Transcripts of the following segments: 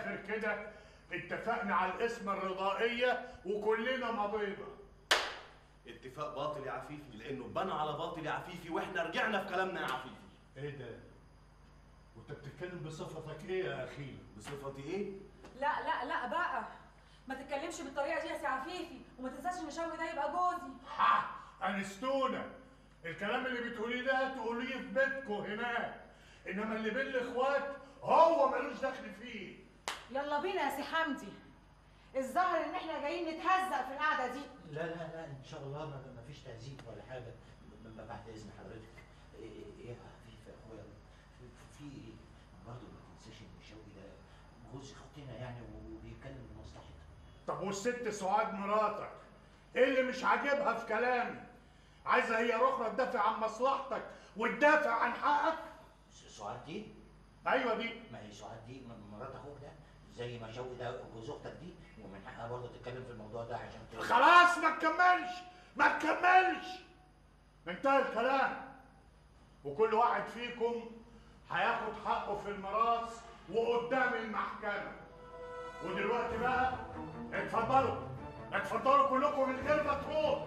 الاخر كده اتفقنا على الاسم الرضائيه وكلنا مضينا اتفاق باطل يا عفيفي لانه بنى على باطل يا عفيفي واحنا رجعنا في كلامنا يا عفيفي ايه ده وانت بتتكلم بصفتك ايه يا اخي بصفتي ايه لا لا لا بقى ما تتكلمش بالطريقه دي يا سي عفيفي وما تنساش ان شوقي ده يبقى جوزي ها انستونا الكلام اللي بتقوليه ده تقوليه في بيتكم هناك انما اللي بين الاخوات هو ملوش دخل فيه يلا بينا يا سي حمدي الظاهر ان احنا جايين نتهزق في القعده دي لا لا لا ان شاء الله ما ما فيش تهذيب ولا حاجه ب- ب- بعد اذن حضرتك ايه إيه يا عفيف يا اخويا في- في ايه برضه ما تنساش ان شوقي ده جوز اختنا يعني وبيتكلم بمصلحتها طب والست سعاد مراتك ايه اللي مش عاجبها في كلامي عايزه هي اخرى تدافع عن مصلحتك وتدافع عن حقك س- سعاد دي ايوه دي ما هي سعاد دي م- مرات اخوك ده زي ما شوقي ده جوز اختك دي ومن حقها برضه تتكلم في الموضوع ده عشان ت- خلاص ما تكملش ما تكملش انتهى الكلام وكل واحد فيكم هياخد حقه في الميراث وقدام المحكمة ودلوقتي بقى اتفضلوا اتفضلوا كلكم من غير ما تروح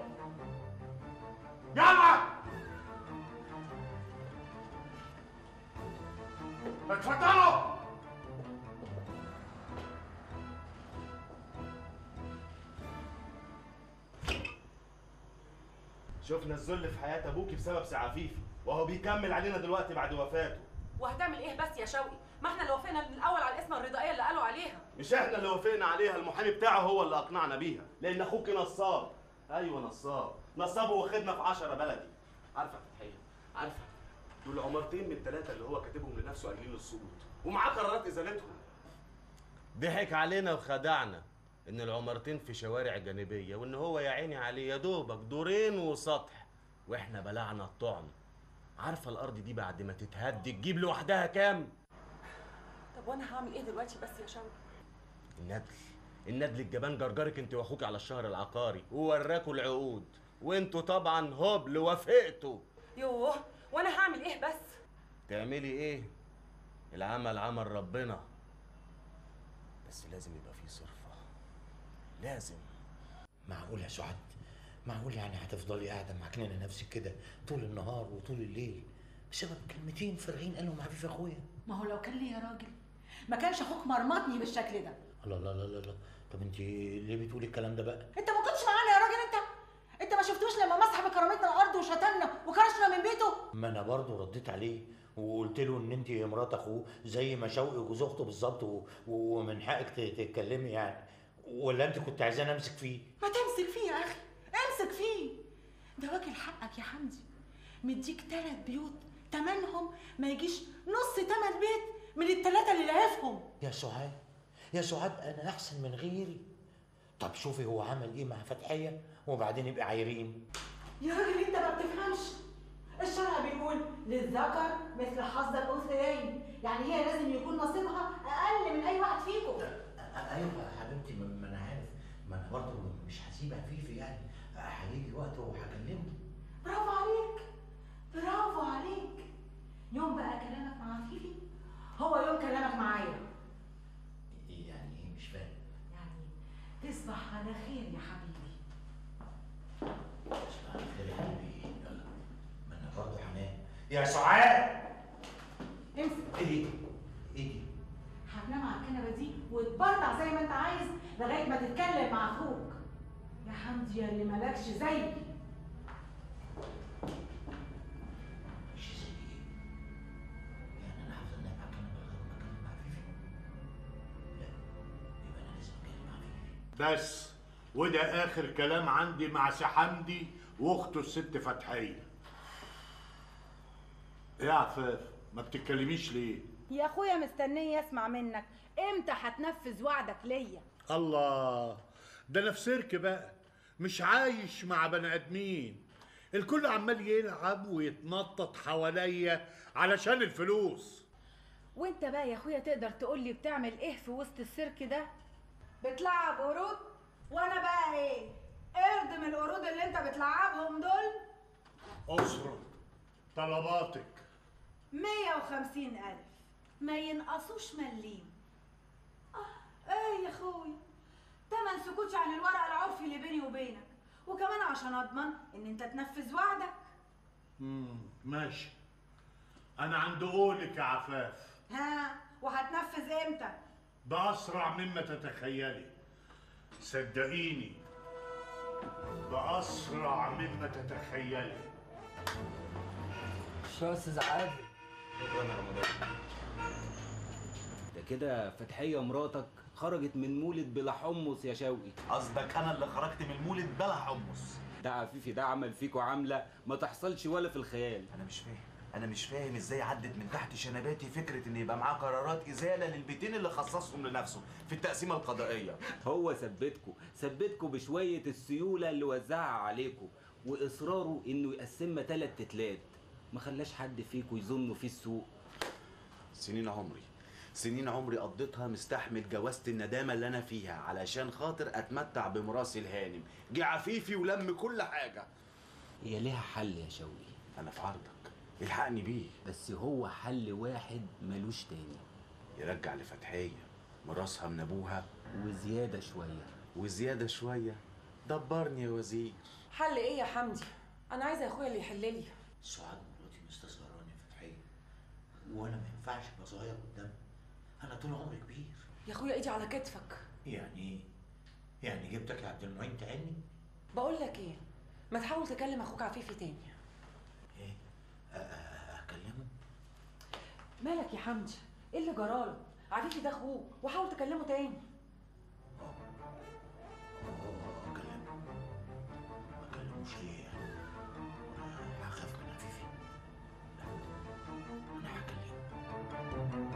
يلا اتفضلوا شفنا الذل في حياه ابوكي بسبب سي عفيفي وهو بيكمل علينا دلوقتي بعد وفاته وهتعمل ايه بس يا شوقي ما احنا اللي وافقنا من الاول على الاسم الرضائيه اللي قالوا عليها مش احنا اللي وافقنا عليها المحامي بتاعه هو اللي اقنعنا بيها لان اخوك نصاب ايوه نصاب نصاب واخدنا في عشرة بلدي عارفه فتحيه عارفه دول عمرتين من الثلاثه اللي هو كاتبهم لنفسه قليل الصوت ومعاه قرارات ازالتهم ضحك علينا وخدعنا ان العمرتين في شوارع جانبيه وان هو يا عيني عليه يا دوبك دورين وسطح واحنا بلعنا الطعم عارفه الارض دي بعد ما تتهد تجيب لوحدها كام طب وانا هعمل ايه دلوقتي بس يا شوقي الندل الندل الجبان جرجرك انت واخوك على الشهر العقاري ووراكوا العقود وانتوا طبعا هبل وافقتوا يوه وانا هعمل ايه بس تعملي ايه العمل عمل ربنا بس لازم يبقى فيه صرفه لازم معقول يا سعاد معقول يعني هتفضلي قاعده معكننه نفسك كده طول النهار وطول الليل بسبب كلمتين فارغين قالهم عفيف اخويا ما هو لو كان لي يا راجل ما كانش اخوك مرمطني بالشكل ده الله لا لا لا لا طب انت ليه بتقولي الكلام ده بقى انت ما كنتش معانا يا راجل انت انت ما شفتوش لما مسح بكرامتنا الارض وشتمنا وكرشنا من بيته ما انا برضه رديت عليه وقلت له ان انت مرات اخوه زي ما شوقي جوز اخته بالظبط و- ومن حقك ت- تتكلمي يعني ولا انت كنت عايزاني امسك فيه ما تمسك فيه يا اخي امسك فيه ده واكل حقك يا حمدي مديك تلات بيوت تمنهم ما يجيش نص تمن بيت من التلاتة اللي لهفهم يا سعاد يا سعاد انا احسن من غيري طب شوفي هو عمل ايه مع فتحيه وبعدين يبقى عايرين يا راجل انت ما بتفهمش الشرع بيقول للذكر مثل حظ الانثيين يعني هي لازم يكون نصيبها اقل من اي واحد فيكم ايوه يا حبيبتي ما ما انا عارف ما انا برضه مش هسيب عفيفي يعني هيجي وقت وهكلمه برافو عليك برافو عليك يوم بقى كلامك مع عفيفي هو يوم كلامك معايا يعني ايه مش فاهم يعني تصبح على خير يا حبيبي اسمع خير يا حبيبي يلا ما انا برضه هنام يا سعاد امسك ايه دي؟ ايه دي؟ هتنام على الكنبه دي وتبرطع زي ما انت عايز لغايه ما تتكلم مع اخوك يا حمدي يا اللي مالكش زيي مش زي ايه؟ يعني انا هفضل نايم على الكنبه لغايه ما اكلم عفيفي؟ لا يبقى انا لازم اكلم عفيفي بس وده اخر كلام عندي مع سي حمدي واخته الست فتحيه ايه يا عفاف ما بتتكلميش ليه يا اخويا مستنيه اسمع منك امتى هتنفذ وعدك ليا الله ده انا في سيرك بقى مش عايش مع بني ادمين الكل عمال يلعب ويتنطط حواليا علشان الفلوس وانت بقى يا اخويا تقدر تقول لي بتعمل ايه في وسط السيرك ده بتلعب قرود وانا بقى ايه قرد من القرود اللي انت بتلعبهم دول اسرة طلباتك 150 ألف ما ينقصوش مليم آه ايه يا اخوي تمن سكوتش عن الورق العرفي اللي بيني وبينك وكمان عشان اضمن ان انت تنفذ وعدك مم. ماشي انا عند قولك يا عفاف ها وهتنفذ امتى بأسرع مما تتخيلي صدقيني بأسرع مما تتخيلي شو يا استاذ عادل شكرا يا رمضان ده كده فتحيه مراتك خرجت من مولد بلا حمص يا شوقي قصدك انا اللي خرجت من المولد بلا حمص ده عفيفي ده عمل فيكوا عامله ما تحصلش ولا في الخيال انا مش فاهم انا مش فاهم ازاي عدت من تحت شنباتي فكره ان يبقى معاه قرارات ازاله للبيتين اللي خصصهم لنفسه في التقسيمه القضائيه هو ثبتكوا ثبتكوا بشويه السيوله اللي وزعها عليكوا واصراره انه يقسمها تلات تتلات ما خلاش حد فيكوا يظنوا فيه السوق سنين عمري سنين عمري قضيتها مستحمل جوازة الندامة اللي أنا فيها علشان خاطر أتمتع بمراسي الهانم جه عفيفي ولم كل حاجة هي ليها حل يا شوقي أنا في عرضك الحقني بيه بس هو حل واحد ملوش تاني يرجع لفتحية مراسها من أبوها وزياده شويه وزيادة شوية دبرني يا وزير حل ايه يا حمدي انا عايزه يا اخويا اللي يحل لي سعاد مراتي مستصغراني يا فتحيه وانا ما ينفعش ابقى صغير قدامها انا طول عمري كبير يا اخويا ايدي على كتفك يعني ايه؟ يعني جبتك يا عبد المعين تعني؟ بقول لك ايه ما تحاول تكلم اخوك عفيفي تاني ايه؟ أ- أ- اكلمه؟ مالك يا حمدي ايه اللي جراله عفيفي ده اخوك وحاول تكلمه تاني اه اه اكلمه ما اكلموش ليه يعني؟ أنا هخاف من عفيفي لا انا هكلمه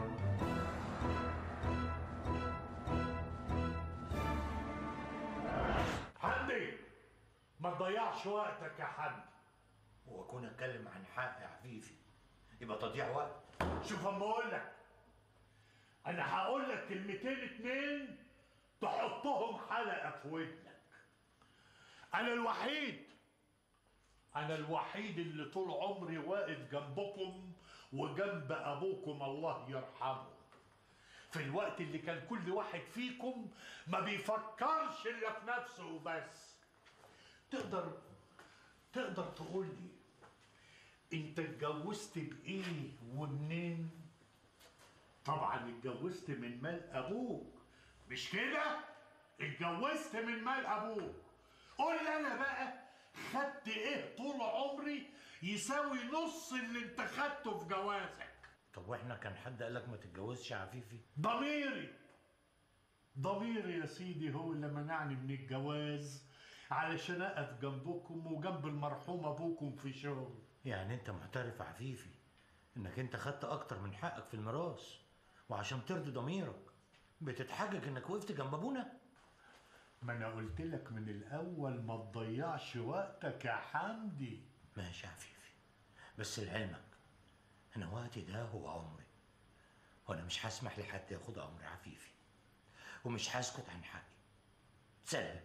حمدي ما تضيعش وقتك يا حمدي هو كون اتكلم عن حق يا عفيفي يبقى تضييع وقت شوف اما اقول لك انا هقول لك كلمتين اتنين تحطهم حلقه في ودنك انا الوحيد انا الوحيد اللي طول عمري واقف جنبكم وجنب ابوكم الله يرحمه في الوقت اللي كان كل واحد فيكم ما بيفكرش الا في نفسه وبس تقدر تقدر تقول لي انت اتجوزت بايه ومنين طبعا اتجوزت من مال ابوك مش كده اتجوزت من مال ابوك قول لي انا بقى خدت ايه طول عمري يساوي نص اللي انت خدته في جوازك طب واحنا كان حد قالك ما تتجوزش يا عفيفي؟ ضميري ضميري يا سيدي هو اللي منعني من الجواز علشان اقف جنبكم وجنب المرحوم ابوكم في شغل يعني انت معترف يا عفيفي انك انت خدت اكتر من حقك في الميراث وعشان ترضي ضميرك بتتحجج انك وقفت جنب ابونا ما انا قلت لك من الاول ما تضيعش وقتك يا حمدي ماشي يا عفيفي بس لعلمك انا وقتي ده هو عمري وانا مش هسمح لحد ياخد امري يا عفيفي ومش هسكت عن حقي سلام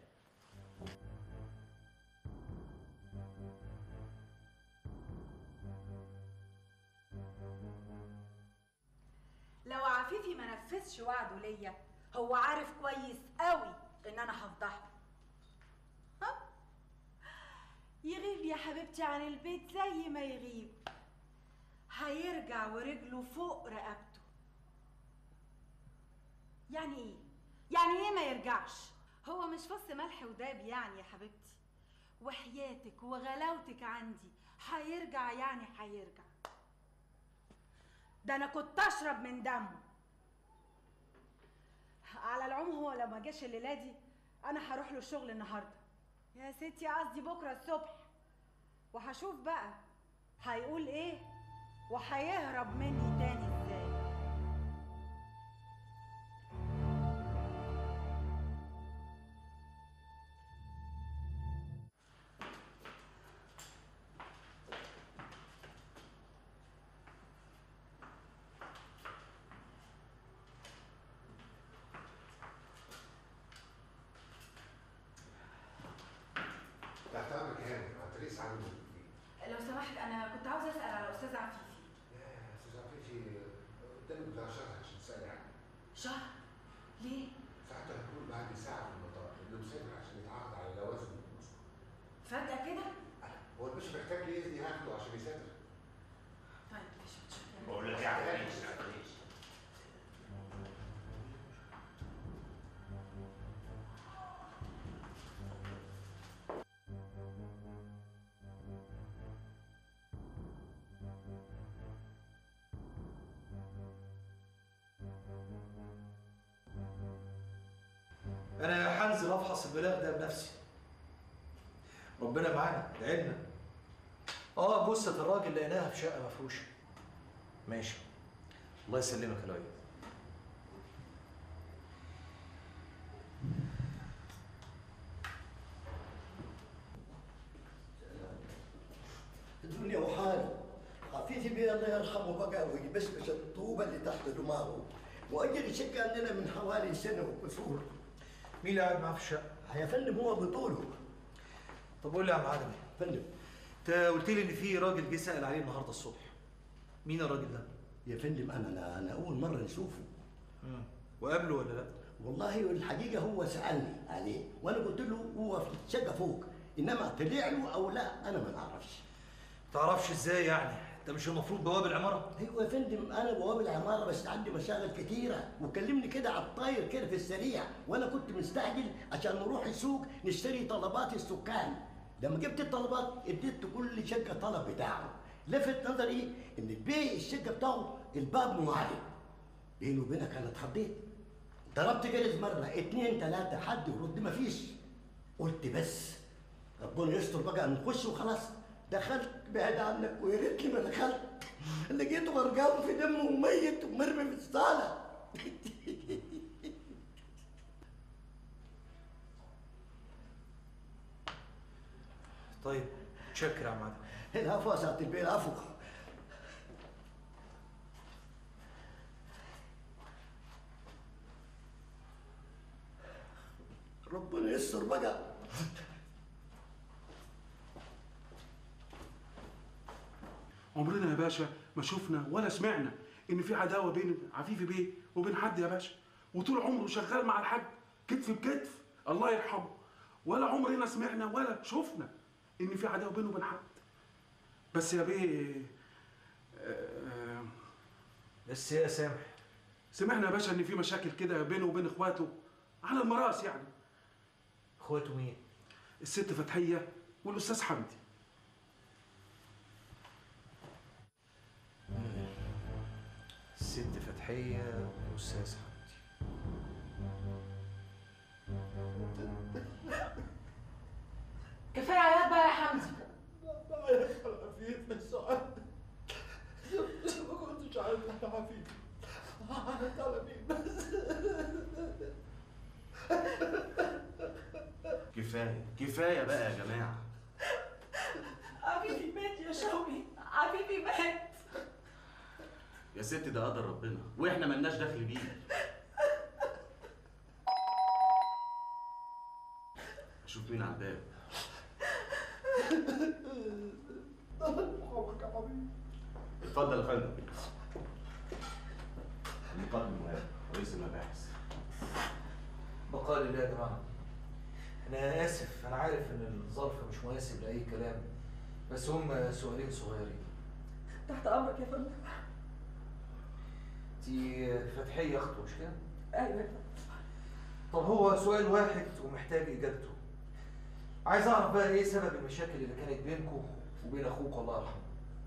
لو عفيفي ما نفذش وعده ليا هو عارف كويس قوي ان انا هفضحه ها يغيب يا حبيبتي عن البيت زي ما يغيب هيرجع ورجله فوق رقبته يعني ايه يعني ايه ما يرجعش هو مش فص ملح وداب يعني يا حبيبتي وحياتك وغلاوتك عندي هيرجع يعني هيرجع ده انا كنت اشرب من دمه على العموم هو لو ما جاش الليله دي انا هروح له الشغل النهارده يا ستي قصدي بكره الصبح وهشوف بقى هيقول ايه وهيهرب مني تاني ازاي تحت امرك يا هاني عن طريق سعد لو سمحت انا كنت عاوزه اسال على استاذ عفيفي يا استاذ عفيفي قدامك بتاع شهر عشان تسالي عنه شهر ليه بعد ساعه في المطار انه مسافر عشان يتعاقد على لوازم فجأة كده هو الباشا محتاج لي اذن ياخده عشان يسافر طيب مش متشكرة بقول لك يعني انا هنزل افحص البلاغ ده بنفسي ربنا معانا ادعيلنا اه جثه الراجل لقيناها في شقه مفروشه ماشي الله يسلمك يا لؤي الدنيا وحال عفيفي بيه الله يرحمه بقى ويبسبس الطوبة اللي تحت دماغه وأجل شقة عندنا من حوالي سنة وكسور مين اللي قاعد معاه في الشقه يا فندم هو بطوله طب قول لي يا عم عدمي فندم انت قلت لي ان في راجل جه سال عليه النهارده الصبح مين الراجل ده يا فندم أنا أنا, أنا أول مرة نشوفه وقابله ولا لا والله الحقيقة هو سألني عليه وأنا قلت له هو في الشقة فوق إنما طلع له أو لا أنا ما نعرفش تعرفش ازاي يعني ده مش المفروض بواب العماره ايوه يا فندم انا بواب العماره بس عندي مشاغل كتيره وكلمني كده على الطاير كده في السريع وانا كنت مستعجل عشان نروح السوق نشتري طلبات السكان لما جبت الطلبات اديت كل شقه طلب بتاعه لفت نظري ان البيع الشقه بتاعه الباب معلم بيني وبينك انا اتخضيت ضربت جرس مره اتنين تلاته حد يرد مفيش قلت بس ربنا يستر بقى نخش وخلاص دخلت بعد عنك ويا ريتني ما دخلت لقيته غرقان في دمه وميت ومرمي في الصاله طيب متشكر يا عم عدمي العفو يا سعاده البيه العفو ربنا يستر بقى عمرنا يا باشا ما شفنا ولا سمعنا ان في عداوه بين عفيفي بيه وبين حد يا باشا وطول عمره شغال مع الحاج كتف بكتف الله يرحمه ولا عمرنا سمعنا ولا شفنا ان في عداوه بينه وبين حد بس يا بيه آه، بس يا سامح سمعنا يا باشا ان في مشاكل كده بينه وبين اخواته على المراس يعني اخواته مين الست فتحيه والاستاذ حمدي الست فتحيه والاستاذ حمدي كفاية عياط بقى يا حمدي عفيف بس ما كنتش عارف انا عفيف انا طلبي بس كفايه كفايه بقى يا جماعه عفيفي مات يا شوقي عفيفي مات يا ست ده قدر ربنا واحنا ملناش دخل بيه اشوف مين على الباب اتفضل يا فندم المقدم مهاب رئيس المباحث بقال الله يا جماعه انا اسف انا عارف ان الظرف مش مناسب لاي كلام بس هم سؤالين صغيرين تحت امرك يا فندم انت فتحيه اخته مش كده ايوه يا فندم طب هو سؤال واحد ومحتاج اجابته عايز اعرف بقى ايه سبب المشاكل اللي كانت بينكم وبين اخوك الله يرحمه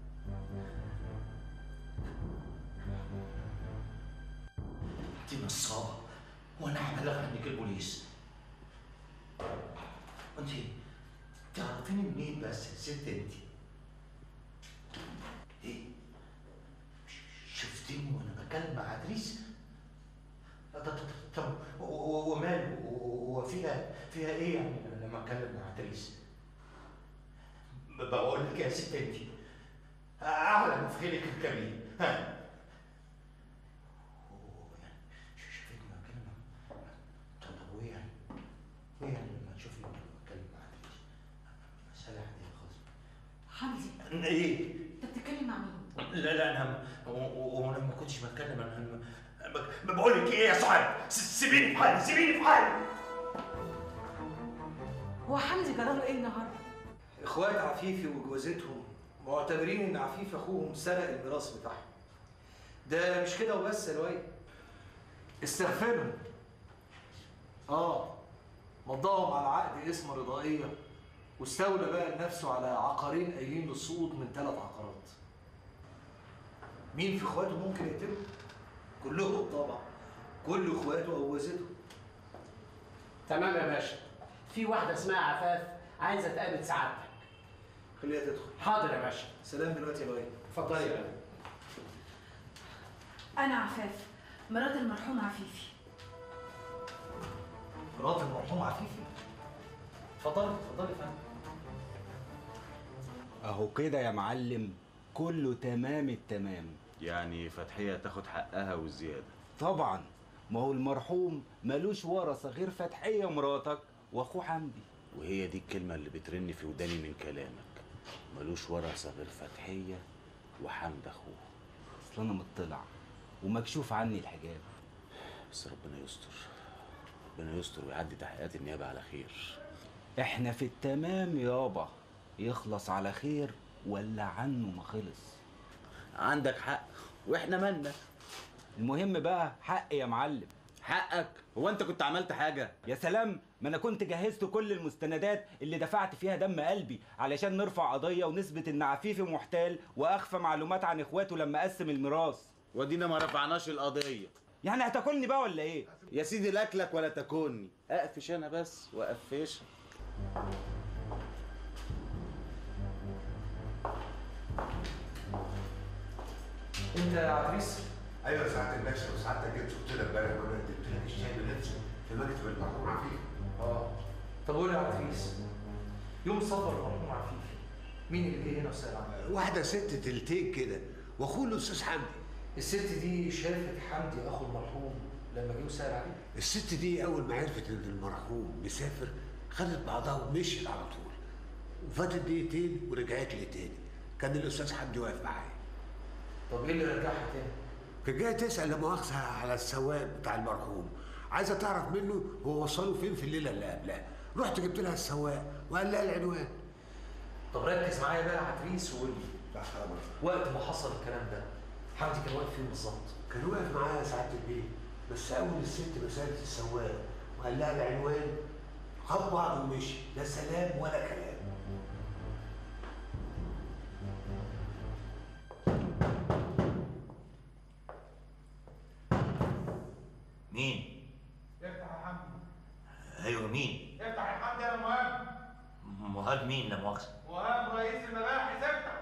دي نصابة وانا هبلغ عنك البوليس انت تعرفيني منين بس يا ست انت ايه ش- شفتيني وانا بتكلم مع ادريس طب طب طب و- و- وماله و- هو فيها فيها ايه يعني لما اتكلم مع ادريس ب- بقول لك يا ست انت اعلى مفخلك الكبير ها شايفني بتكلم طب طب وايه يعني؟ ايه يعني لما تشوفني بتكلم مع ادريس؟ مسألة عادية خالص حمدي ايه؟ انت بتتكلم مع مين؟ لا لا انا و- و- وانا ما كنتش بتكلم انا ب- بقول لك ايه يا سعاد س- سيبيني في حالي سيبيني في حالي هو حمدي جراله ايه النهارده اخوات عفيفي وجوازتهم معتبرين ان عفيف اخوهم سرق الميراث بتاعهم ده مش كده وبس يا لؤي استغفرهم اه مضاهم على عقد اسم رضائيه واستولى بقى لنفسه على عقارين قايلين للسقوط من ثلاث عقارات مين في اخواته ممكن يقتله؟ كلهم طبعا كل اخواته او جوازته تمام يا باشا في واحدة اسمها عفاف عايزة تقابل سعادتك خليها تدخل حاضر يا باشا سلام دلوقتي يا لؤي اتفضلي يا باشا انا عفاف مرات المرحوم عفيفي مرات المرحوم عفيفي اتفضلي اتفضلي يا فندم اهو كده يا معلم كله تمام التمام يعني فتحية تاخد حقها والزيادة طبعا ما هو المرحوم ملوش ورثة غير فتحية مراتك واخوه حمدي وهي دي الكلمة اللي بترن في وداني من كلامك ملوش ورثة غير فتحية وحمد أخوه اصل انا مطلع ومكشوف عني الحجاب بس ربنا يستر ربنا يستر ويعدي تحقيقات النيابة على خير احنا في التمام يابا يخلص على خير ولا عنه ما خلص عندك حق واحنا مالنا المهم بقى حق يا معلم حقك هو انت كنت عملت حاجة يا سلام ما انا كنت جهزت كل المستندات اللي دفعت فيها دم قلبي علشان نرفع قضية ونثبت ان عفيفي محتال واخفى معلومات عن اخواته لما قسم الميراث ودينا ما رفعناش القضية يعني هتاكلني بقى ولا ايه يا سيدي لاكلك ولا تاكلني اقفش انا بس واقفشك انت يا عفريس ايوه سعاده الباشا وسعادتك جيت شفت لك امبارح وانا قدمت لك الشاي بنفسي في مكتب المرحوم عفيف اه طب قول يا عفريس يوم سفر المرحوم عفيفي مين اللي جه هنا وسال عنه؟ واحده ست تلتين كده واخوه الاستاذ حمدي الست دي شافت حمدي اخو المرحوم لما جه وسال عليه الست دي اول ما عرفت ان المرحوم مسافر خدت بعضها ومشيت على طول وفاتت دقيقتين ورجعت لي تاني كان الاستاذ حمدي واقف معايا طب ايه اللي رجعها تاني؟ كان جاي تسال لا مؤاخذه على السواق بتاع المرحوم عايزه تعرف منه هو وصله فين في الليله اللي قبلها رحت جبت لها السواق وقال لها العنوان طب ركز معايا بقى يا عفريس وقول لي وقت ما حصل الكلام ده حمدي كان واقف فين بالظبط؟ كان واقف معايا ساعه البيت بس اول الست ما سالت السواق وقال لها العنوان خد بعضه ومشي لا سلام ولا كلام مين؟ افتح يا حمدي ايوه مين؟ افتح يا حمدي انا مهاب مهاب مين لا مؤاخذة؟ مهاب رئيس المباحث افتح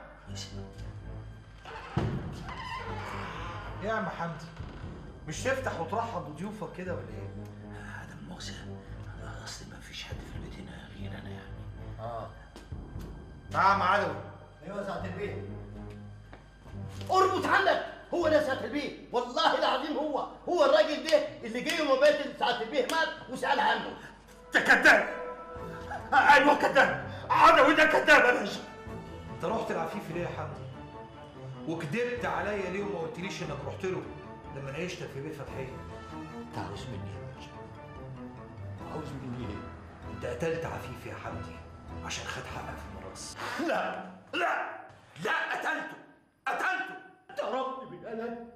ايه يا عم حمدي؟ مش تفتح وترحب بضيوفك كده ولا ايه؟ هذا مؤاخذة أنا اصل ما فيش حد في البيت هنا غير انا يعني اه نعم عدوي ايوه ساعة البيت اربط عنك هو ده ساعة البيت والله العظيم هو هو الراجل ده اللي جه يوم بيت ساعة البيت مات وسأل عنه ده كذاب ايوه كذاب عدوي ده كذاب يا باشا انت رحت العفيفي ليه يا حمدي؟ وكدبت عليا ليه وما قلتليش انك رحت له لما ناقشتك في بيت فتحيه؟ انت عاوز مني ايه يا باشا؟ عاوز مني ايه؟ انت قتلت عفيفي يا حمدي عشان خد حقك في الميراث لا لا لا قتلته قتلته ضربني بالقلم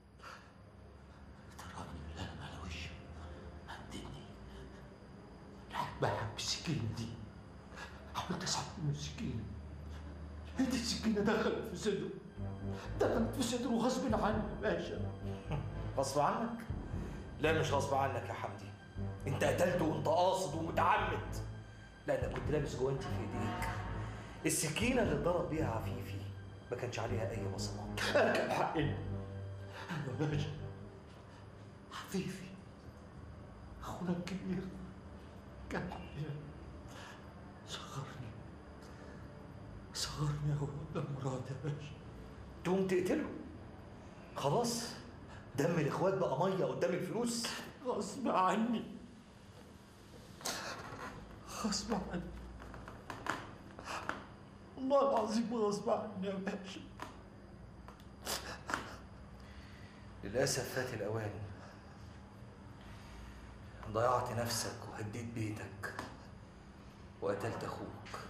ضربني بالقلم على وشي هددني راح بحب بالسكينة دي حاولت اسحب من السكينة لقيت السكينة دخلت في صدره دخلت في صدره غصب عني يا باشا غصب عنك؟ لا مش غصب عنك يا حمدي انت قتلته وانت قاصد ومتعمد لانك كنت لابس جوانتي في ايديك السكينه اللي اتضرب بيها عفيفي ما كانش عليها اي بصمات كان حقي ايوه يا باشا حفيفي اخونا الكبير كان حقي صغرني صغرني هو قدام مراد يا باشا تقوم تقتله خلاص دم الاخوات بقى ميه قدام الفلوس غصب عني غصب عني والله العظيم غصب عني يا باشا للأسف فات الأوان ضيعت نفسك وهديت بيتك وقتلت أخوك